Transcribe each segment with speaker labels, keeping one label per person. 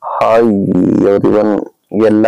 Speaker 1: hi everyone ಎಲ್ಲ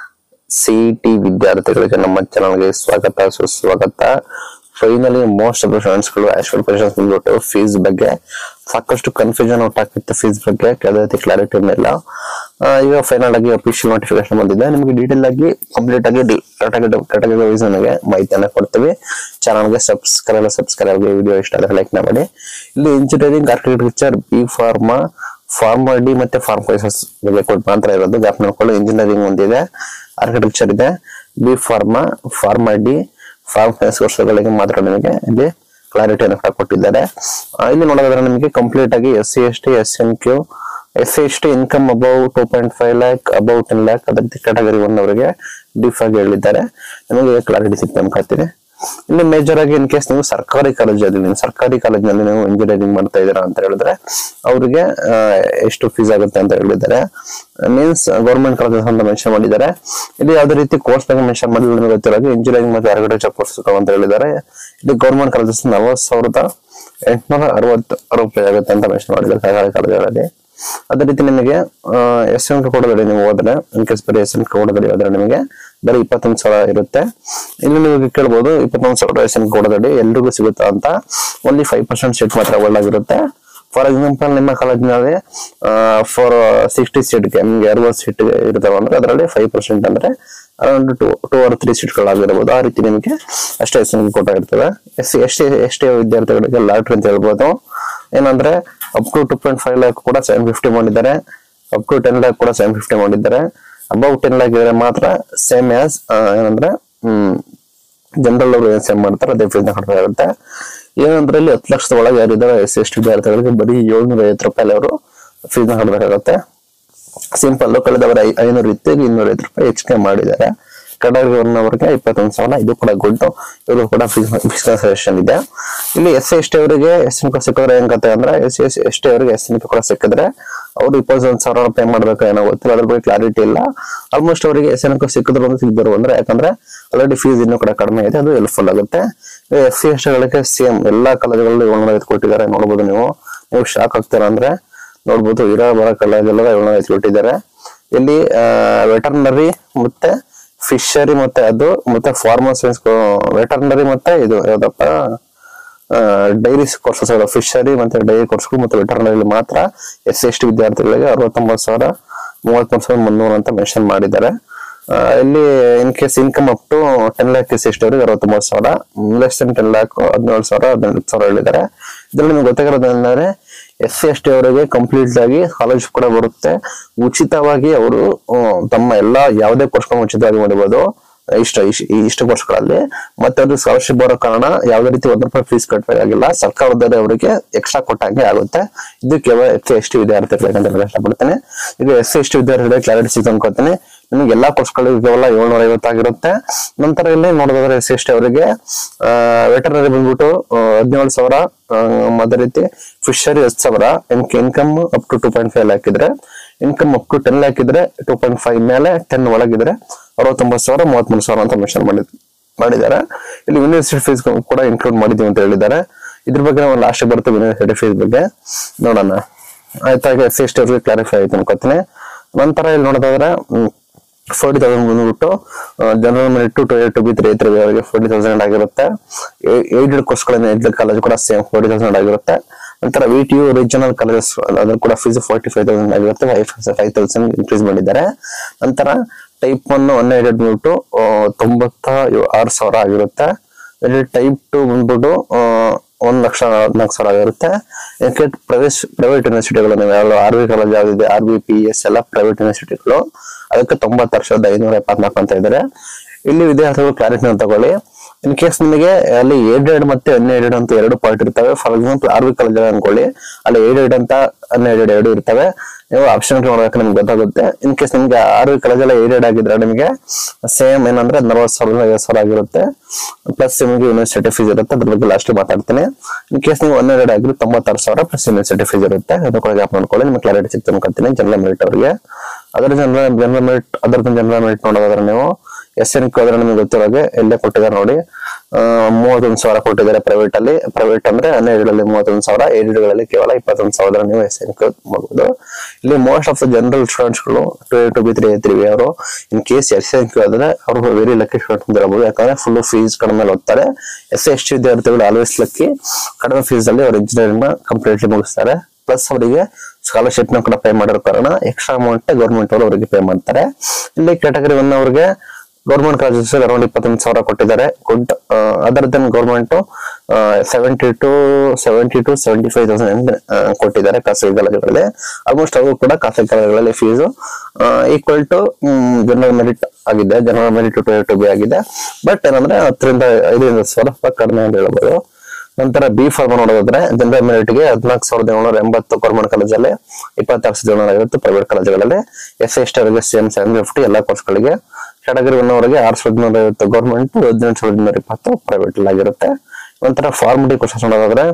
Speaker 1: C T ವಿದ್ಯಾರ್ಥಿಗಳಿಗೆ ನಮ್ಮ ಚಾನಲ್ಗೆ ಸ್ವಾಗತ ಸುಸ್ವಾಗತ ಫೈನಲಿ ಮೋಸ್ಟ್ ಆಫ್ ಸ್ಟೂಡೆಂಟ್ಸ್ಗಳು ಆಕ್ಚುಯಲ್ ಕ್ವಶನ್ಸ್ ಬಂದ್ಬಿಟ್ಟು ಫೀಸ್ ಬಗ್ಗೆ ಸಾಕಷ್ಟು ಕನ್ಫ್ಯೂಷನ್ ಆಗ್ತಿತ್ತು ಫೀಸ್ ಬಗ್ಗೆ ಯಾವುದೇ ರೀತಿ ಕ್ಲಾರಿಟಿ ಇಲ್ಲ ಆ, ಈಗ ಫೈನಲ್ ಆಗಿ ಅಫಿಷಿಯಲ್ ನೋಟಿಫಿಕೇಶನ್ ಬಂದಿದೆ ನಿಮಗೆ ಡೀಟೇಲ್ ಆಗಿ ಕಂಪ್ಲೀಟ್ ಆಗಿ ಕ್ಯಾಟಗರಿ ವೈಸ್ ನನಗೆ ಮಾಹಿತಿಯನ್ನ ಕೊಡ್ತೀವಿ ಚಾನಲ್ಗೆ ಸಬ್ಸ್ಕ್ರೈಬ್ ಸಬ್ಸ್ಕ್ರೈಬ್ ಆಗಿ ವಿಡಿಯೋ ಇಷ್ಟ ಆದರೆ ಲೈಕ್ ಮಾಡಿ ಇಲ್ಲಿ engineering architecture B pharma pharma D ಮತ್ತೆ ಫಾರ್ಮ್ ಸೈನ್ಸಸ್ ಬಗ್ಗೆ ಕೊಟ್ಟು ಮಾತ್ರ ಇರೋದು ಗ್ಯಾಪ್ ನೋಡ್ಕೊಳ್ಳಿ ಇಂಜಿನಿಯರಿಂಗ್ ಒಂದಿದೆ ಆರ್ಕಿಟೆಕ್ಚರ್ ಇದೆ B pharma pharma D farm science ಕೋರ್ಸ್ಗಳಿಗೆ ಮಾತ್ರ ನಿಮಗೆ ಇಲ್ಲಿ ಕ್ಲಾರಿಟಿಯನ್ನು ಕೂಡ ಕೊಟ್ಟಿದ್ದಾರೆ ಆ, ಇಲ್ಲಿ ನೋಡೋದಾದ್ರೆ ನಿಮಗೆ ಕಂಪ್ಲೀಟ್ ಆಗಿ S C S T S N Q S C S T income above two point five lakh above ten lakh ಅದೇ ರೀತಿ ಕ್ಯಾಟಗರಿ ಒನ್ ಅವರಿಗೆ ಡೀಫ್ ಆಗಿ ಹೇಳಿದ್ದಾರೆ ನಿಮಗೆ ಕ್ಲಾರಿಟಿ ಸಿಗ್ತಾ ಅನ್ಕೋತೀನಿ ಇಲ್ಲಿ ಮೇಜರ್ ಆಗಿ ಇನ್ ಕೇಸ್ ನೀವು ಸರ್ಕಾರಿ ಕಾಲೇಜಲ್ಲಿ ನೀವು ಸರ್ಕಾರಿ ಕಾಲೇಜಿನಲ್ಲಿ ನೀವು ಇಂಜಿನಿಯರಿಂಗ್ ಮಾಡ್ತಾ ಇದ್ದೀರಾ ಅಂತ ಹೇಳಿದ್ರೆ ಅವರಿಗೆ ಎಷ್ಟು ಫೀಸ್ ಆಗುತ್ತೆ ಅಂತ ಹೇಳಿದ್ದಾರೆ ಮೀನ್ಸ್ ಗೌರ್ಮೆಂಟ್ ಕಾಲೇಜಸ್ ಅಂತ ಮೆನ್ಷನ್ ಮಾಡಿದ್ದಾರೆ ಇಲ್ಲಿ ಯಾವುದೇ ರೀತಿ ಕೋರ್ಸ್ ಬಗ್ಗೆ ಮೆನ್ಷನ್ ಮಾಡಿಲ್ಲ ನಿಮಗೆ ಗೊತ್ತಿರೋದು ಇಂಜಿನಿಯರಿಂಗ್ ಮತ್ತು ಆರ್ಕಿಟೆಕ್ಚರ್ ಕೋರ್ಸ್ ಅಂತ ಹೇಳಿದ್ದಾರೆ ಇಲ್ಲಿ ಗೌರ್ಮೆಂಟ್ ಕಾಲೇಜಸ್ ನಲವತ್ತು ಸಾವಿರದ ಎಂಟುನೂರ ಅರವತ್ತು ರೂಪಾಯಿ ಆಗುತ್ತೆ ಅಂತ ಮೆನ್ಷನ್ ಮಾಡಿದ್ದಾರೆ ಸರ್ಕಾರಿ ಕಾಲೇಜುಗಳಲ್ಲಿ ಅದೇ ರೀತಿ ನಿಮಗೆ ಎಸ್ ಎಂ ಕೋಡದಲ್ಲಿ ನೀವು ಹೋದ್ರೆ ಇನ್ ಕೇಸ್ ಬರೀ ಎಸ್ ಎಂ ಕೋಡದಲ್ಲಿ ಹೋದ್ರೆ ನಿಮಗೆ ಬರೀ ಇಪ್ಪತ್ತೊಂದು ಸಾವಿರ ಇರುತ್ತೆ ಇಲ್ಲಿ ನೀವು ಕೇಳ್ಬೋದು ಇಪ್ಪತ್ತೊಂದು ಸಾವಿರ ಎಸ್ ಎಂ ಕೋಡದಲ್ಲಿ ಎಲ್ರಿಗೂ ಸಿಗುತ್ತಾ ಅಂತ ಓನ್ಲಿ ಫೈವ್ ಪರ್ಸೆಂಟ್ ಸೀಟ್ ಮಾತ್ರ ಒಳ್ಳಾಗಿರುತ್ತೆ ಫಾರ್ ಎಕ್ಸಾಂಪಲ್ ನಿಮ್ಮ ಕಾಲೇಜಿನಲ್ಲಿ ಫಾರ್ ಸಿಕ್ಸ್ಟಿ ಸೀಟ್ಗೆ ನಿಮ್ಗೆ ಅರವತ್ತು ಸೀಟ್ ಇರ್ತಾವೆ ಅಂದ್ರೆ ಅದರಲ್ಲಿ ಫೈವ್ ಪರ್ಸೆಂಟ್ ಅಂದ್ರೆ around two two or three ಸೀಟ್ಗಳಾಗಿರ್ಬೋದು ಆ ರೀತಿ ನಿಮಗೆ ಅಷ್ಟೇ ಎಸ್ ಎಂ ಕೋಟ ಇರ್ತವೆ ಎಸ್ ಸಿ ಎಷ್ಟೇ ಎಷ್ಟೇ ವಿದ್ಯಾರ್ಥಿಗಳಿಗೆ ಲಾಟ್ರಿ ಅಂತ ಹೇಳ್ಬೋದು ಏನಂದ್ರೆ up to two point five lakh ಕೂಡ ಸೆವೆನ್ ಫಿಫ್ಟಿ ಮಾಡಿದ್ದಾರೆ ಅಪ್ ಟು ಟೆನ್ ಲ್ಯಾಕ್ ಕೂಡ ಸೆವೆನ್ ಫಿಫ್ಟಿ ಮಾಡಿದ್ದಾರೆ ಅಬೌವ್ ಟೆನ್ ಲ್ಯಾಕ್ ಇದ್ರೆ ಮಾತ್ರ ಸೇಮ್ ಆಸ್ ಏನಂದ್ರೆ ಹ್ಮ್ ಜನರಲ್ ಅವರು ಏನ್ ಸೇಮ್ ಮಾಡ್ತಾರೆ ಅದೇ ಫೀಸ್ ಕಟ್ಟಬೇಕಾಗುತ್ತೆ ಏನಂದ್ರೆ ಇಲ್ಲಿ ಹತ್ತು ಲಕ್ಷದ ಒಳಗೆ ಯಾರಿದ್ದಾರೆ ಎಸ್ ಎಸ್ ಟಿ ವಿದ್ಯಾರ್ಥಿಗಳಿಗೆ ಬರೀ ಏಳ್ನೂರ ಐವತ್ತು ರೂಪಾಯಿ ಅವರು ಫೀಸ್ ಕಟ್ಟಬೇಕಾಗುತ್ತೆ ಸಿಂಪಲ್ ಕಳೆದ ಅವರ ಐನೂರು ಇತ್ತು ಈಗ ಇನ್ನೂರ ಐವತ್ತು ರೂಪಾಯಿ ಹೆಚ್ಚಿಗೆ ಮಾಡಿದ್ದಾರೆ ಕಡಾಗಿ ಅವರಿಗೆ ಇಪ್ಪತ್ತೊಂದು ಸಾವಿರ ಇದು ಕೂಡ ಗುಡ್ ಇವರು ಕೂಡ ಫಿಕ್ಸ್ ಸಜೆಷನ್ ಇದೆ ಇಲ್ಲಿ ಎಸ್ ಸಿ ಎಸ್ ಟಿ ಅವರಿಗೆ ಎಸ್ ಎನ್ ಸಿಕ್ಕಿದ್ರೆ ಹೆಂಗ್ ಕತೆ ಅಂದ್ರೆ ಎಸ್ ಸಿ ಎಸ್ ಟಿ ಅವರಿಗೆ ಎಸ್ ಎನ್ ಕೂಡ ಸಿಕ್ಕಿದ್ರೆ ಅವ್ರು ಇಪ್ಪತ್ತೊಂದು ಸಾವಿರ ಪೇ ಮಾಡ್ಬೇಕು ಏನೋ ಗೊತ್ತಿಲ್ಲ ಅದ್ರ ಬಗ್ಗೆ ಕ್ಲಾರಿಟಿ ಇಲ್ಲ ಆಲ್ಮೋಸ್ಟ್ ಅವರಿಗೆ ಎಸ್ ಎನ್ ಸಿಕ್ಕಿದ್ರು ಒಂದು ಸಿಗ್ದರು ಅಂದ್ರೆ ಯಾಕಂದ್ರೆ ಆಲ್ರೆಡಿ ಫೀಸ್ ಇನ್ನೂ ಕೂಡ ಕಡಿಮೆ ಇದೆ ಅದು ಹೆಲ್ಪ್ಫುಲ್ ಆಗುತ್ತೆ ಎಸ್ ಸಿ ಎಸ್ ಟಿಗಳಿಗೆ ಸೇಮ್ ಎಲ್ಲಾ ಕಾಲೇಜುಗಳಲ್ಲಿ ಏಳ್ನೂರ ಐದು ಕೊಟ್ಟಿದ್ದಾರೆ ನೋಡ್ಬೋದು ನೀವು ನೀವು ಶಾಕ್ ಆಗ್ತೀರಾ ಅಂದ್ರೆ ನೋಡ್ಬೋದು ಇರೋ ಬರೋ ಕಾಲೇಜೆಲ್ಲ ಏಳ್ನೂರ ಐದು ಕೊಟ್ಟಿದ್ದಾರೆ ಇಲ್ಲಿ ವೆಟರ್ನರಿ ಮತ್ತೆ ಫಿಶರಿ ಮತ್ತೆ ಅದು ಮತ್ತೆ ಫಾರ್ಮರ್ ಸೈನ್ಸ್ ವೆಟರ್ನರಿ ಮತ್ತೆ ಇದು ಯಾವ್ದಪ್ಪ ಡೈರಿ ಕೋರ್ಸಸ್ ಫಿಶರಿ ಮತ್ತೆ ಡೈರಿ ಕೋರ್ಸ್ಗಳು ಮತ್ತೆ ವೆಟರ್ನರಿ ಮಾತ್ರ ಎಸ್ ಎಸ್ ಟಿ ವಿದ್ಯಾರ್ಥಿಗಳಿಗೆ ಅರವತ್ತೊಂಬತ್ತು ಸಾವಿರ ಮೂವತ್ತೊಂದು ಸಾವಿರದ ಮುನ್ನೂರು ಅಂತ ಮೆನ್ಷನ್ ಮಾಡಿದ್ದಾರೆ ಆ, ಇಲ್ಲಿ in case income up to ten lakh S S T ಅವರಿಗೆ ಅರವತ್ತೊಂಬತ್ತು ಸಾವಿರ ಲೆಸ್ ದನ್ ಟೆನ್ ಲ್ಯಾಕ್ ಹದಿನೇಳು ಸಾವಿರ ಹದಿನೆಂಟು ಸಾವಿರ ಹೇಳಿದ್ದಾರೆ ಇದ್ರಲ್ಲಿ ನಿಮ್ಗೆ ಗೊತ್ತಾಗಿರೋದು ಏನಂದ್ರೆ ಎಸ್ ಸಿ ಎಸ್ ಟಿ ಅವರಿಗೆ ಕಂಪ್ಲೀಟ್ ಆಗಿ ಕಾಲೇಜ್ ಕೂಡ ಬರುತ್ತೆ ಉಚಿತವಾಗಿ ಅವರು ತಮ್ಮ ಎಲ್ಲಾ ಯಾವುದೇ ಕೋರ್ಸ್ಗಳನ್ನ ಉಚಿತವಾಗಿ ಮಾಡಬಹುದು ಇಷ್ಟ ಇಷ್ಟ- ಈ ಇಷ್ಟು ಕೋರ್ಸ್ಗಳಲ್ಲಿ ಮತ್ತೆ ಅವ್ರಿಗೆ ಸ್ಕಾಲರ್ಶಿಪ್ ಬರೋ ಕಾರಣ ಯಾವುದೇ ರೀತಿ ಒಂದ್ ರೂಪಾಯಿ ಫೀಸ್ ಕಟ್ಟಬೇಕಾಗಿಲ್ಲ ಸರ್ಕಾರದಲ್ಲಿ ಅವರಿಗೆ ಎಕ್ಸ್ಟ್ರಾ ಕೊಟ್ಟಂಗೆ ಆಗುತ್ತೆ ಇದು ಕೇವಲ ಎಸ್ ಸಿ ಎಸ್ ಟಿ ವಿದ್ಯಾರ್ಥಿಗಳಿಗೆ ಅಂತ ಹೇಳಕ್ ಇಷ್ಟಪಡ್ತೇನೆ ಈಗ ಎಸ್ ಸಿ ಎಸ್ ಟಿ ವಿದ್ಯಾರ್ಥಿಗಳಿಗೆ ಕ್ಲಾರಿಟಿ ಸಿಗ್ತು ಅನ್ಕೋತೀನಿ ನಿಮ್ಗೆ ಎಲ್ಲಾ ಕೋರ್ಸ್ಗಳಿಗೆ ಕೇವಲ ಏಳ್ನೂರ ಐವತ್ತಾಗಿರುತ್ತೆ ನಂತರ ಇಲ್ಲಿ ನೋಡೋದಾದ್ರೆ ಎಸ್ ಸಿ ಎಸ್ ಟಿ ಅವರಿಗೆ ವೆಟರ್ನರಿ ಬಂದ್ಬಿಟ್ಟು ಹದಿನೇಳು ಸಾವಿರ ಆ, ಅದೇ ರೀತಿ ಫಿಶರಿ ಹತ್ತು ಸಾವಿರ income up to two point five lakh ಇದ್ರೆ income up to ten lakh ಇದ್ರೆ ಟೂ ಪಾಯಿಂಟ್ ಫೈವ್ ಮೇಲೆ ಟೆನ್ ಒಳಗಿದ್ರೆ ಅರವತ್ತೊಂಬತ್ತು ಸಾವಿರ ಮೂವತ್ಮೂರು ಸಾವಿರ ಅಂತ ಮೆನ್ಷನ್ ಮಾಡಿ ಮಾಡಿದ್ದಾರೆ ಇಲ್ಲಿ ಯೂನಿವರ್ಸಿಟಿ ಫೀಸ್ ಕೂಡ ಇನ್ಕ್ಲೂಡ್ ಮಾಡಿದೀವಿ ಅಂತ ಹೇಳಿದ್ದಾರೆ ಇದ್ರ ಬಗ್ಗೆ ನಾವು ಲಾಸ್ಟ್ ಬರ್ತೀವಿ ಯೂನಿವರ್ಸಿಟಿ ಫೀಸ್ ಬಗ್ಗೆ ನೋಡೋಣ ಆಯ್ತಾ ಈಗ ಎಸ್ ಎಸ್ ಟಿ ಅವ್ರಿಗೆ ಕ್ಲಾರಿಫೈ ಆಯ್ತು ಅನ್ಕೋತೀನಿ ನಂತರ ಇಲ್ಲಿ ನೋಡೋದಾದ್ರೆ ಫೋರ್ಟಿ ತೌಸಂಡ್ ಬಂದ್ಬಿಟ್ಟು general merit two two B three three ಅವರಿಗೆ ಫೋರ್ಟಿ ತೌಸಂಡ್ ಆಗಿರುತ್ತೆ ಏಡೆಡ್ ಕೋರ್ಸ್ಗಳನ್ನ ಏಡೆಡ್ ಕಾಲೇಜ್ ಕೂಡ ಸೇಮ್ ಫೋರ್ಟಿ ತೌಸಂಡ್ ಆಗಿರುತ್ತೆ ನಂತರ V T U regional colleges ಅದ್ರ ಕೂಡ ಫೀಸ್ ಫೋರ್ಟಿ ಫೈವ್ ತೌಸಂಡ್ ಆಗಿರುತ್ತೆ ಫೈವ್ ತೌಸಂಡ್ ಇನ್ಕ್ರೀಸ್ ಮಾಡಿದ್ದಾರೆ ನಂತರ ಟೈಪ್ ಒನ್ ಒನ್ ಏಡೆಡ್ ಬಂದ್ಬಿಟ್ಟು ಆ, ತೊಂಬತ್ತ ಯೋ- ಆರು ಸಾವಿರ ಆಗಿರುತ್ತೆ ಇಲ್ಲಿ ಟೈಪ್ ಟು ಬಂದ್ಬಿಟ್ಟು ಆ, ಒಂದ್ ಲಕ್ಷ ನಾಲ್ಕು ಸಾವಿರ ಆಗಿರುತ್ತೆ ಯಾಕೆ ಪ್ರೈವೇಟ್ ಪ್ರೈವೇಟ್ ಯೂನಿವರ್ಸಿಟಿಗಳು ನೀವು ಯಾವ ಆರ್ ಬಿ ಕಾಲೇಜ್ ಯಾವ್ದಿದೆ ಆರ್ ಬಿ ಪಿ ಎಸ್ ಎಲ್ಲ ಪ್ರೈವೇಟ್ ಯೂನಿವರ್ಸಿಟಿಗಳು ಅದಕ್ಕೆ ತೊಂಬತ್ತಾರು ಸಾವಿರದ ಐನೂರ ಎಪ್ಪತ್ನಾಲ್ಕು ಅಂತ ಇದ್ದಾರೆ ಇಲ್ಲಿ ವಿದ್ಯಾರ್ಥಿಗಳು ಕ್ಲಾರಿಟಿನ ತಗೊಳ್ಳಿ ಇನ್ ಕೇಸ್ ನಿಮಗೆ ಅಲ್ಲಿ ಏಡೆಡ್ ಮತ್ತೆ ಅನ್ಎಡೆಡ್ ಅಂತ ಎರಡು ಪಾರ್ಟ್ ಇರ್ತವೆ for example R V college ಅನ್ಕೊಳ್ಳಿ ಅಲ್ಲಿ ಏಡೆಡ್ ಅಂತ ಅನ್ಎಡೆಡ್ ಎರಡು ಇರ್ತವೆ ನೀವು ಆಪ್ಷನ್ ನೋಡೋಕೆ ನಿಮ್ಗೆ ಗೊತ್ತಾಗುತ್ತೆ ಇನ್ ಕೇಸ್ ನಿಮ್ಗೆ ಆರ್ ವಿ ಕಾಲೇಜ್ ಎಲ್ಲ ಏಡೆಡ್ ಆಗಿದ್ರೆ ನಿಮಗೆ ಸೇಮ್ ಏನಂದ್ರೆ ನಲವತ್ತು ಸಾವಿರದ ಐವತ್ತು ಸಾವಿರ ಆಗಿರುತ್ತೆ ಪ್ಲಸ್ ನಿಮಗೆ ಯೂನಿವರ್ಸಿಟಿ ಫೀಸ್ ಇರುತ್ತೆ ಅದ್ರ ಬಗ್ಗೆ ಲಾಸ್ಟ್ ಮಾತಾಡ್ತೀನಿ ಇನ್ ಕೇಸ್ ನೀವು ಒನ್ ಏಡೆಡ್ ಆಗಿದ್ರೆ ತೊಂಬತ್ತಾರು ಸಾವಿರ ಪ್ಲಸ್ ಯೂನಿವರ್ಸಿಟಿ ಫೀಸ್ ಇರುತ್ತೆ ಅದು ಕೂಡ ಗ್ಯಾಪ್ ಮಾಡ್ಕೊಳ್ಳಿ ನಿಮ್ಗೆ ಕ್ಲಾರಿಟಿ ಸಿಗ್ತು ಅನ್ಕೊತೀನಿ ಜನರಲ್ ಮೆರಿಟ್ ಅವರಿಗೆ ಅದರ ಜನರಲ್ ಜನರಲ್ ಮೆರಿಟ್ ಅದರ ಜನರಲ್ ಮೆರಿಟ್ ನೋಡೋದಾದ್ರೆ ನೀವು ಎಸ್ ಎನ್ ಹೋದ್ರೆ ನಿಮಗೆ ಗೊತ್ತಿರೋ ಹಾಗೆ ಎಲ್ಲೇ ಕೊಟ್ಟಿದ್ದಾರೆ ನೋಡಿ ಆ, ಮೂವತ್ತೊಂದು ಸಾವಿರ ಕೊಟ್ಟಿದ್ದಾರೆ ಪ್ರೈವೇಟ್ ಅಲ್ಲಿ ಪ್ರೈವೇಟ್ ಅಂದ್ರೆ ಹನ್ನೆರಡರಲ್ಲಿ ಮೂವತ್ತೊಂದು ಸಾವಿರ ಏಡ್ಗಳಲ್ಲಿ ಕೇವಲ ಇಪ್ಪತ್ತೊಂದು ಸಾವಿರ ನೀವು ಎಸ್ ಎನ್ ಮಾಡಬಹುದು ಇಲ್ಲಿ most of the general students ಗಳು two A two B three three ಅವರು in case S N Q ಆದ್ರೆ ಅವರು ವೆರಿ ಲಕ್ಕಿ ಸ್ಟೂಡೆಂಟ್ ಅಂತ ಹೇಳ್ಬೋದು ಯಾಕಂದ್ರೆ ಫುಲ್ ಫೀಸ್ ಕಡಿಮೆ ಓದ್ತಾರೆ ಎಸ್ ಎಸ್ ಟಿ ವಿದ್ಯಾರ್ಥಿಗಳು ಆಲ್ವೇಸ್ ಲಕ್ಕಿ ಕಡಿಮೆ ಫೀಸ್ ಅಲ್ಲಿ ಅವ್ರು ಇಂಜಿನಿಯರಿಂಗ್ ನ ಕಂಪ್ಲೀಟ್ಲಿ ಮುಗಿಸ್ತಾರೆ ಪ್ಲಸ್ ಅವರಿಗೆ ಸ್ಕಾಲರ್ಶಿಪ್ ನ ಕೂಡ ಪೇ ಮಾಡಿರೋ ಕಾರಣ ಎಕ್ಸ್ಟ್ರಾ ಅಮೌಂಟ್ ಗೌರ್ಮೆಂಟ್ ಅವರು ಅವರಿಗೆ ಪೇ ಮಾಡ್ತಾರೆ ಇಲ್ಲಿ ಕ್ಯಾಟಗರಿ ಒನ್ ಅವರಿಗೆ ಗೌರ್ಮೆಂಟ್ ಕಾಲೇಜಸ್ ಅರೌಂಡ್ ಇಪ್ಪತ್ತೊಂದು ಸಾವಿರ ಕೊಟ್ಟಿದ್ದಾರೆ good other then government seventy two seventy two seventy five thousand ಕೊಟ್ಟಿದ್ದಾರೆ ಖಾಸಗಿ ಕಾಲೇಜುಗಳಲ್ಲಿ ಆಲ್ಮೋಸ್ಟ್ ಅವು ಕೂಡ ಖಾಸಗಿ ಕಾಲೇಜುಗಳಲ್ಲಿ fees equal to general merit ಆಗಿದೆ general merit two two B ಆಗಿದೆ ಬಟ್ ಏನಂದ್ರೆ ಹತ್ತರಿಂದ ಐದರಿಂದ ಸ್ವಲ್ಪ ಕಡಿಮೆ ಅಂತ ಹೇಳ್ಬೋದು ನಂತರ ಬಿ ಫಾರ್ಮ್ ನೋಡೋದಾದ್ರೆ ಜನರಲ್ ಮೆರಿಟ್ಗೆ ಹದಿನಾಲ್ಕು ಸಾವಿರದ ಏಳ್ನೂರ ಎಂಬತ್ತು ಗೌರ್ಮೆಂಟ್ ಕಾಲೇಜಲ್ಲಿ ಇಪ್ಪತ್ತಾರು ಸಾವಿರದ ಏಳ್ನೂರ ಐವತ್ತು ಪ್ರೈವೇಟ್ ಕಾಲೇಜುಗಳಲ್ಲಿ ಎಸ್ ಎಸ್ ಅವರಿಗೆ ಸೇಮ್ ಸೆವೆನ್ ಫಿಫ್ಟಿ ಎಲ್ಲ ಕೋರ್ಸ್ಗಳಿಗೆ ಕ್ಯಾಟಗರಿ ಒನ್ ಅವರಿಗೆ ಆರು ಸಾವಿರದ ಇನ್ನೂರ ಐವತ್ತು ಗೌರ್ಮೆಂಟ್ ಹದಿನೆಂಟು ಸಾವಿರದ ಇನ್ನೂರ ಇಪ್ಪತ್ತು ಪ್ರೈವೇಟ್ ಆಗಿರುತ್ತೆ ನಂತರ ಫಾರ್ಮ್ ಡಿ ಕ್ವಶನ್ಸ್ ನೋಡೋದಾದ್ರೆ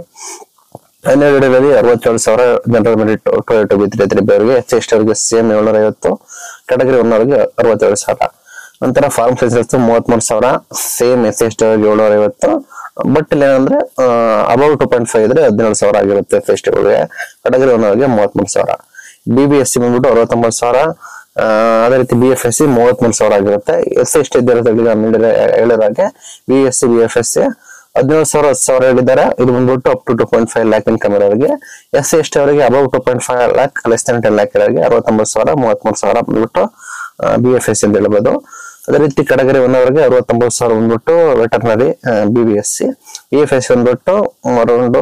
Speaker 1: ಹನ್ನೆರಡರಲ್ಲಿ ಅರವತ್ತೇಳು ಸಾವಿರ ಜನರಲ್ ಮೆರಿಟ್ ಟೊಯೋಟೋ ಬಿ ತ್ರೀ ತ್ರೀ ಅವರಿಗೆ ಎಸ್ ಎಸ್ ಅವರಿಗೆ ಸೇಮ್ ಏಳ್ನೂರ ಐವತ್ತು ಕ್ಯಾಟಗರಿ ಒನ್ ಅವರಿಗೆ ಅರವತ್ತೇಳು ಸಾವಿರ ನಂತರ ಫಾರ್ಮ್ ಸೈನ್ಸಸ್ ಮೂವತ್ಮೂರು ಸಾವಿರ ಸೇಮ್ ಎಸ್ ಎಸ್ ಅವರಿಗೆ ಏಳ್ನೂರ ಐವತ್ತು ಬಟ್ ಇಲ್ಲಿ ಏನಂದ್ರೆ ಅಬೌವ್ ಟು ಪಾಯಿಂಟ್ ಫೈವ್ ಇದ್ರೆ ಹದಿನೇಳು ಸಾವಿರ ಆಗಿರುತ್ತೆ ಎಸ್ ಎಸ್ ಅವರಿಗೆ ಕ್ಯಾಟಗರಿ ಒನ್ ಅವರಿಗೆ ಮೂವತ್ಮೂರು ಸಾವಿರ ಬಿ ಬಿ ಎಸ್ ಸಿ ಬಂದ್ಬಿಟ್ಟು ಅರವತ್ತೊಂಬತ್ತು ಸಾವಿರ ಆ, ಅದೇ ರೀತಿ ಬಿ ಎಫ್ ಎಸ್ ಸಿ ಮೂವತ್ಮೂರು ಸಾವಿರ ಆಗಿರುತ್ತೆ ಎಸ್ ಎಸ್ ಟಿ ವಿದ್ಯಾರ್ಥಿಗಳಿಗೆ ಹನ್ನೆರಡು ಹೇಳಿದ ಹಾಗೆ B S C B F S C ಹದಿನೇಳು ಸಾವಿರ ಹತ್ತು ಸಾವಿರ ಹೇಳಿದ್ದಾರೆ ಇದು ಬಂದ್ಬಿಟ್ಟು up to two point five lakh income ಇರೋರಿಗೆ ಎಸ್ ಸಿ ಎಸ್ ಟಿ ಅವರಿಗೆ above two point five lakh less than ten lakh ಇರೋರಿಗೆ ಅರವತ್ತೊಂಬತ್ತು ಸಾವಿರ ಮೂವತ್ಮೂರು ಸಾವಿರ ಬಂದ್ಬಿಟ್ಟು ಬಿ ಎಫ್ ಎಸ್ ಸಿ ಅಂತ ಹೇಳ್ಬೋದು ಅದೇ ರೀತಿ ಕೆಟಗರಿ ಒನ್ ಅವರಿಗೆ ಅರವತ್ತೊಂಬತ್ತು ಸಾವಿರ ಬಂದ್ಬಿಟ್ಟು veterinary B B S C B F S C ಬಂದ್ಬಿಟ್ಟು ಅರೌಂಡ್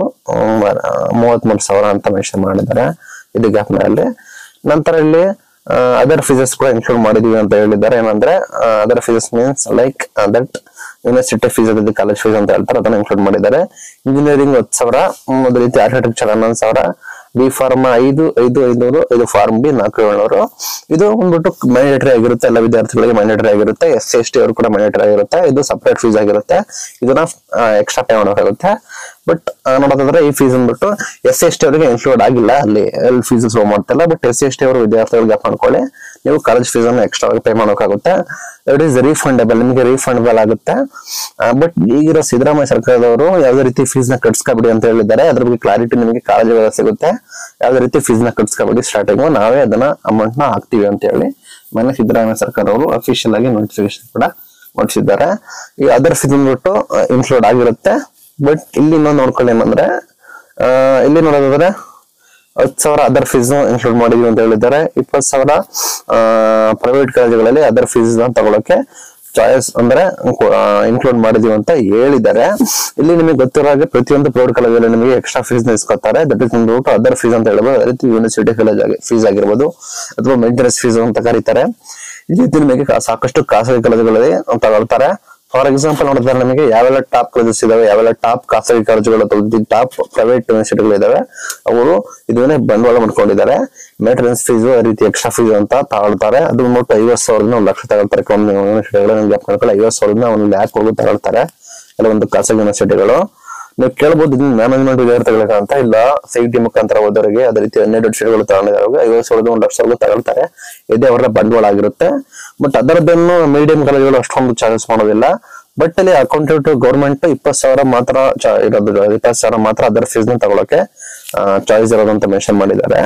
Speaker 1: ಮೂವತ್ಮೂರು ಸಾವಿರ ಅಂತ ಮೆನ್ಷನ್ ಮಾಡಿದ್ದಾರೆ ಇದು ಗ್ಯಾಪ್ ನಲ್ಲಿ ನಂತರ ಇಲ್ಲಿ ಅದರ್ ಫೀಸಸ್ ಕೂಡ ಇನ್ಕ್ಲೂಡ್ ಮಾಡಿದೀವಿ ಅಂತ ಹೇಳಿದ್ದಾರೆ ಏನಂದ್ರೆ other fees means like that university fees ಅದೇ ಕಾಲೇಜ್ ಫೀಸ್ ಅಂತ ಹೇಳ್ತಾರೆ ಅದನ್ನ ಇನ್ಕ್ಲೂಡ್ ಮಾಡಿದ್ದಾರೆ ಇಂಜಿನಿಯರಿಂಗ್ ಹತ್ತು ಸಾವಿರ ಹ್ಮ್, ಅದೇ ರೀತಿ ಆರ್ಕಿಟೆಕ್ಚರ್ ಹನ್ನೊಂದು ಸಾವಿರ ಬಿ ಫಾರ್ಮ್ ಐದು ಐದು ಐನೂರು ಇದು ಫಾರ್ಮ್ ಬಿ ನಾಲ್ಕು ಏಳ್ನೂರು ಇದು ಬಂದ್ಬಿಟ್ಟು ಮ್ಯಾಂಡೇಟರಿ ಆಗಿರುತ್ತೆ ಎಲ್ಲ ವಿದ್ಯಾರ್ಥಿಗಳಿಗೆ ಮ್ಯಾಂಡೇಟರಿ ಆಗಿರುತ್ತೆ ಎಸ್ ಸಿ ಎಸ್ ಟಿ ಅವರು ಕೂಡ ಮ್ಯಾಂಡೇಟರಿ ಆಗಿರುತ್ತೆ ಇದು ಸಪರೇಟ್ ಫೀಸ್ ಆಗಿರುತ್ತೆ ಇದನ್ನ ಎಕ್ಸ್ಟ್ರಾ ಪೇ ಮಾಡಬೇಕಾಗುತ್ತೆ ಬಟ್ ನೋಡೋದಾದ್ರೆ ಈ ಫೀಸ್ ಅಂದ್ಬಿಟ್ಟು ಎಸ್ ಸಿ ಎಸ್ ಟಿ ಅವರಿಗೆ ಇನ್ಕ್ಲೂಡ್ ಆಗಿಲ್ಲ ಅಲ್ಲಿ ಎಲ್ ಫೀಸ್ ಶೋ ಮಾಡ್ತಿಲ್ಲ but S C S T ಅವರು ವಿದ್ಯಾರ್ಥಿಗಳಿಗೆ ಗ್ಯಾಪ್ ಮಾಡ್ಕೊಳ್ಳಿ ನೀವು ಕಾಲೇಜ್ ಫೀಸ್ ಅನ್ನು ಎಕ್ಸ್ಟ್ರಾ ಪೇ ಮಾಡೋಕ್ಕಾಗುತ್ತೆ ಇಟ್ ಈಸ್ ರೀಫಂಡಬಲ್ ನಿಮಗೆ ರೀಫಂಡಬಲ್ ಆಗುತ್ತೆ ಬಟ್ ಈಗಿರೋ ಸಿದ್ದರಾಮಯ್ಯ ಸರ್ಕಾರದವರು ಯಾವುದೇ ರೀತಿ ಫೀಸ್ ನ ಕಟ್ಸ್ಕೊಬಿಡಿ ಅಂತ ಹೇಳಿದ್ದಾರೆ ಅದ್ರ ಬಗ್ಗೆ ಕ್ಲಾರಿಟಿ ನಿಮಗೆ ಕಾಲೇಜುಗಳ ಸಿಗುತ್ತೆ ಯಾವುದೇ ರೀತಿ ಫೀಸ್ ನ ಕಟ್ಸ್ಕೊಬಿಡಿ ಸ್ಟಾರ್ಟಿಂಗ್ ನಾವೇ ಅದನ್ನ ಅಮೌಂಟ್ ನ ಹಾಕ್ತಿವಿ ಅಂತ ಹೇಳಿ ಮೊನ್ನೆ ಸಿದ್ದರಾಮಯ್ಯ ಸರ್ಕಾರ ಅವರು ಅಫಿಷಿಯಲ್ ಆಗಿ ನೋಟಿಫಿಕೇಶನ್ ಕೂಡ ಹೊರಡಿಸಿದ್ದಾರೆ ಈ ಅದರ್ ಫೀಸ್ ಬಂದ್ಬಿಟ್ಟು ಇನ್ಕ್ಲೂಡ್ ಆಗಿರುತ್ತೆ ಬಟ್ ಇಲ್ಲಿ ಇನ್ನೊಂದು ನೋಡ್ಕೊಳ್ಳಿ ಏನಂದ್ರೆ ಆ, ಇಲ್ಲಿ ನೋಡೋದಾದ್ರೆ ಹತ್ತು ಸಾವಿರ ಅದರ್ ಫೀಸ್ ಇನ್ಕ್ಲೂಡ್ ಮಾಡಿದೀವಿ ಅಂತ ಹೇಳಿದ್ದಾರೆ ಇಪ್ಪತ್ತು ಸಾವಿರ ಪ್ರೈವೇಟ್ ಕಾಲೇಜುಗಳಲ್ಲಿ ಅದರ್ ಫೀಸ್ ತಗೊಳಕ್ಕೆ ಚಾಯ್ಸ್ ಅಂದ್ರೆ ಇನ್ಕ್ಲೂಡ್ ಮಾಡಿದೀವಿ ಅಂತ ಹೇಳಿದ್ದಾರೆ ಇಲ್ಲಿ ನಿಮಗೆ ಗೊತ್ತಿರೋ ಹಾಗೆ ಪ್ರತಿಯೊಂದು ಪ್ರೈವೇಟ್ ಕಾಲೇಜಲ್ಲಿ ನಿಮಗೆ ಎಕ್ಸ್ಟ್ರಾ ಫೀಸ್ ಇಸ್ಕೊತಾರೆ ದಟ್ ಇಸ್ ಬಂದ್ಬಿಟ್ಟು ಅದರ್ ಫೀಸ್ ಅಂತ ಹೇಳ್ಬೋದು ಅದೇ ರೀತಿ ಯೂನಿವರ್ಸಿಟಿ ಕಾಲೇಜ್ ಫೀಸ್ ಆಗಿರ್ಬೋದು ಅಥವಾ ಮೇಂಟೆನೆನ್ಸ್ ಫೀಸ್ ಅಂತ ಕರೀತಾರೆ ಈ ರೀತಿ ನಿಮಗೆ ಕಾ- ಸಾಕಷ್ಟು ಖಾಸಗಿ ಕಾಲೇಜುಗಳಲ್ಲಿ ತಗೊಳ್ತಾರೆ ಫಾರ್ ಎಕ್ಸಾಂಪಲ್ ನೋಡಿದ್ರೆ ನಮಗೆ ಯಾವೆಲ್ಲ ಟಾಪ್ ಕಾಲೇಜಸ್ ಇದಾವೆ ಯಾವೆಲ್ಲ ಟಾಪ್ ಖಾಸಗಿ ಕಾಲೇಜುಗಳು ಟಾಪ್ ಪ್ರೈವೇಟ್ ಯೂನಿವರ್ಸಿಟಿಗಳು ಇದಾವೆ ಅವರು ಇದನ್ನೇ ಬಂಡವಾಳ ಮಾಡ್ಕೊಂಡಿದ್ದಾರೆ ಮೇಂಟೆನೆನ್ಸ್ ಫೀಸ್ ಅದೇ ರೀತಿ ಎಕ್ಸ್ಟ್ರಾ ಫೀಸ್ ಅಂತ ತಗೊಳ್ತಾರೆ ಅದು ಬಂದ್ಬಿಟ್ಟು ಐವತ್ತು ಸಾವಿರದಿಂದ ಒಂದು ಲಕ್ಷ ತಗೊಳ್ತಾರೆ ಕೆಲವೊಂದು ಯೂನಿವರ್ಸಿಟಿಗಳು ಗ್ಯಾಪ್ ಮಾಡ್ಕೊಳ್ಳಿ ಐವತ್ತು ಸಾವಿರದಿಂದ ಒಂದು ಲ್ಯಾಕ್ ಹೋಗಿ ತಗೊಳ್ತಾರೆ ಕೆಲವೊಂದು ಖಾಸಗಿ ಯೂನಿವರ್ಸಿಟಿಗಳು ನೀವು ಕೇಳ್ಬೋದು ಇದನ್ನ ಮ್ಯಾನೇಜ್ಮೆಂಟ್ ವಿದ್ಯಾರ್ಥಿಗಳಿಗೆ ಅಂತ ಇಲ್ಲ ಟಿ ಮುಖಾಂತರ ಓದೋರಿಗೆ ಅದೇ ರೀತಿ ಹನ್ನೆರಡು ವರ್ಷಗಳು ತಗೊಂಡಿರೋರಿಗೆ ಐವತ್ತು ಸಾವಿರದ ಒಂದು ಲಕ್ಷವರೆಗೂ ತಗೊಳ್ತಾರೆ ಇದೇ ಅವರ ಬಂಡವಾಳ ಆಗಿರುತ್ತೆ ಬಟ್ ಅದರದ್ದನ್ನು ಮೀಡಿಯಂ ಕಾಲೇಜುಗಳು ಅಷ್ಟೊಂದು ಚಾರ್ಜಸ್ ಮಾಡೋದಿಲ್ಲ ಬಟ್ ಅಲ್ಲಿ ಅಕೌಂಟೆಂಟ್ ಟು ಗೌರ್ಮೆಂಟ್ ಇಪ್ಪತ್ತು ಸಾವಿರ ಮಾತ್ರ ಚಾ- ಇರೋದು ಇಪ್ಪತ್ತು ಸಾವಿರ ಮಾತ್ರ ಅದರ್ ಫೀಸ್ ನ ತಗೊಳಕ್ಕೆ ಚಾಯ್ಸ್ ಇರೋದು ಅಂತ ಮೆನ್ಷನ್ ಮಾಡಿದ್ದಾರೆ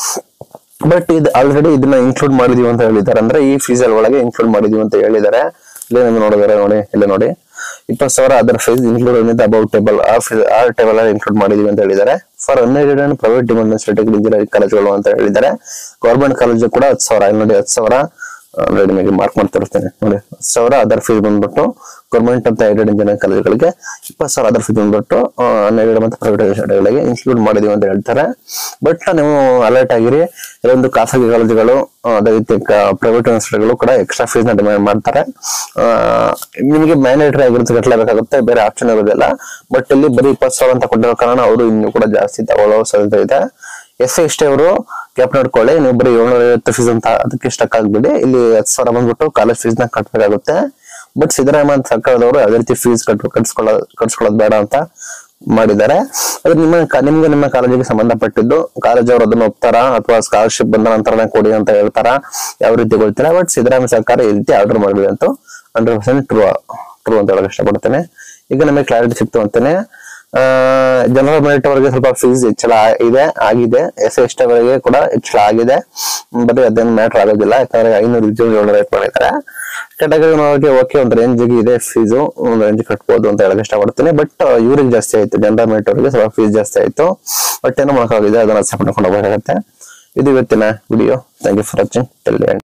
Speaker 1: ಬಟ್ ಇದು ಆಲ್ರೆಡಿ ಇದನ್ನ ಇನ್ಕ್ಲೂಡ್ ಮಾಡಿದೀವಿ ಅಂತ ಹೇಳಿದ್ದಾರೆ ಅಂದ್ರೆ ಈ ಫೀಸ್ ಒಳಗೆ ಇನ್ಕ್ಲೂಡ್ ಮಾಡಿದೀವಿ ಅಂತ ಹೇಳಿದ್ದಾರೆ ಇಲ್ಲಿ ನಿಮ್ಗೆ ನೋಡಿದಾರೆ ನೋಡಿ ಇಲ್ಲಿ ನೋಡಿ ಇಪ್ಪತ್ತು ಸಾವಿರ other fees include about table ಆ ಫೀಸ್ ಆ ಟೇಬಲ್ ಅಲ್ಲಿ ಇನ್ಕ್ಲೂಡ್ ಮಾಡಿದೀವಿ ಅಂತ ಹೇಳಿದ್ದಾರೆ for unaided and private dependence engineering ಕಾಲೇಜುಗಳು ಅಂತ ಹೇಳಿದ್ದಾರೆ ಗೌರ್ಮೆಂಟ್ ಕಾಲೇಜು ಕೂಡ ಹತ್ತು ಸಾವಿರ ಇಲ್ಲಿ ನೋಡಿ ಹತ್ತು ಸಾವಿರ ಆಲ್ರೆಡಿ ನಿಮಗೆ ಮಾರ್ಕ್ ಮಾಡ್ತಾ ಇರ್ತೇನೆ ನೋಡಿ ಹತ್ತು ಸಾವಿರ ಅದರ್ ಫೀಸ್ ಬಂದ್ಬಿಟ್ಟು ಗೌರ್ಮೆಂಟ್ ಅಂತ ಏಡೆಡ್ ಇಂಜಿನಿಯರಿಂಗ್ ಕಾಲೇಜುಗಳಿಗೆ ಇಪ್ಪತ್ತು ಸಾವಿರ ಅದರ್ ಫೀಸ್ ಬಂದ್ಬಿಟ್ಟು ಹನ್ನೆರಡು ಮತ್ತು ಪ್ರೈವೇಟ್ ಶಾಲೆಗಳಿಗೆ ಇನ್ಕ್ಲೂಡ್ ಮಾಡಿದೀವಿ ಅಂತ ಹೇಳ್ತಾರೆ ಬಟ್ ನೀವು ಅಲರ್ಟ್ ಆಗಿರಿ ಕೆಲವೊಂದು ಖಾಸಗಿ ಕಾಲೇಜುಗಳು ಆ, ಅದೇ ರೀತಿ ಪ್ರೈವೇಟ್ ಯೂನಿವರ್ಸಿಟಿಗಳು ಕೂಡ ಎಕ್ಸ್ಟ್ರಾ ಫೀಸ್ ನ ಡಿಮ್ಯಾಂಡ್ ಮಾಡ್ತಾರೆ ಆ, ನಿಮಗೆ ಮ್ಯಾಂಡೇಟರಿ ಆಗಿರುತ್ತೆ ಕಟ್ಟಲೇಬೇಕಾಗುತ್ತೆ ಬೇರೆ ಆಪ್ಷನ್ ಇರೋದಿಲ್ಲ ಬಟ್ ಇಲ್ಲಿ ಬರೀ ಇಪ್ಪತ್ತು ಸಾವಿರ ಅಂತ ಕೊಟ್ಟಿರೋ ಕಾರಣ ಅವರು ಇನ್ನೂ ಕೂಡ ಜಾಸ್ತಿ ತಗೊಳ್ಳೋ ಸಾಧ್ಯತೆ ಇದೆ ಎಸ್ ಎಸ್ ಟಿ ಅವರು ಕ್ಯಾಪ್ ನೋಡ್ಕೊಳ್ಳಿ ನೀವು ಬರೀ ಏಳ್ನೂರ ಐವತ್ತು ಫೀಸ್ ಅಂತ ಅದಕ್ಕೆ ಸ್ಟಕ್ ಆಗ್ಬಿಡಿ ಇಲ್ಲಿ ಹತ್ತು ಸಾವಿರ ಬಂದ್ಬಿಟ್ಟು ಕಾಲೇಜ್ ಫೀಸ್ ನ ಕಟ್ಟಬೇಕಾಗುತ್ತೆ ಬಟ್ ಸಿದ್ದರಾಮಯ್ಯ ಸರ್ಕಾರದವರು ಯಾವುದೇ ರೀತಿ ಫೀಸ್ ಕಟ್ ಕಟ್ಸ್ಕೊಳ್ಳೋ ಕಟ್ಸ್ಕೊಳ್ಳೋದು ಬೇಡ ಅಂತ ಮಾಡಿದ್ದಾರೆ ಅದು ನಿಮ್ಮ ಕ- ನಿಮ್ಗೆ ನಿಮ್ಮ ಕಾಲೇಜಿಗೆ ಸಂಬಂಧಪಟ್ಟಿದ್ದು ಕಾಲೇಜ್ ಅವರು ಅದನ್ನ ಒಪ್ತಾರ ಅಥವಾ ಸ್ಕಾಲರ್ಶಿಪ್ ಬಂದ ನಂತರನೇ ಕೊಡಿ ಅಂತ ಹೇಳ್ತಾರ ಯಾವ ರೀತಿ ಗೊತ್ತಿಲ್ಲ ಬಟ್ ಸಿದ್ದರಾಮಯ್ಯ ಸರ್ಕಾರ ಈ ರೀತಿ ಆರ್ಡರ್ ಮಾಡಿದೆ ಅಂತ ಹಂಡ್ರೆಡ್ ಪರ್ಸೆಂಟ್ ಟ್ರೂ ಟ್ರೂ ಅಂತ ಹೇಳಕ್ ಇಷ್ಟಪಡ್ತೇನೆ ಈಗ ನಮಗೆ ಕ್ಲಾರಿಟಿ ಸಿಕ್ತು ಅಂತಾನೆ ಜನರಲ್ ಮೆರಿಟ್ ಅವರಿಗೆ ಸ್ವಲ್ಪ ಫೀಸ್ ಹೆಚ್ಚಳ ಇದೆ ಆಗಿದೆ ಎಸ್ ಎಸ್ ಅವರಿಗೆ ಕೂಡ ಹೆಚ್ಚಳ ಆಗಿದೆ ಬಟ್ ಅದೇನು ಮ್ಯಾಟರ್ ಆಗೋದಿಲ್ಲ ಯಾಕಂದ್ರೆ ಐನೂರು ವಿದ್ಯಾರ್ಥಿಗಳು ರೇಟ್ ಮಾಡಿದ್ದಾರೆ ಕ್ಯಾಟಗರಿ ನೋಡೋಕೆ ಓಕೆ ಒಂದು ರೇಂಜ್ಗೆ ಇದೆ ಫೀಸು ಒಂದು ರೇಂಜ್ ಕಟ್ಬೋದು ಅಂತ ಹೇಳಕ್ ಇಷ್ಟಪಡ್ತೀನಿ ಬಟ್ ಇವ್ರಿಗೆ ಜಾಸ್ತಿ ಆಯ್ತು ಜನರಲ್ ಮೆರಿಟ್ ಅವರಿಗೆ ಸ್ವಲ್ಪ ಫೀಸ್ ಜಾಸ್ತಿ ಆಯ್ತು ಬಟ್ ಏನೋ ಮಾಡೋಕ್ಕಾಗಿದೆ ಅದನ್ನ ಅಕ್ಸೆಪ್ಟ್ ಮಾಡ್ಕೊಂಡು ಹೋಗಬೇಕಾಗತ್ತೆ ಇದು ಇವತ್ತಿನ video thank you for watching tell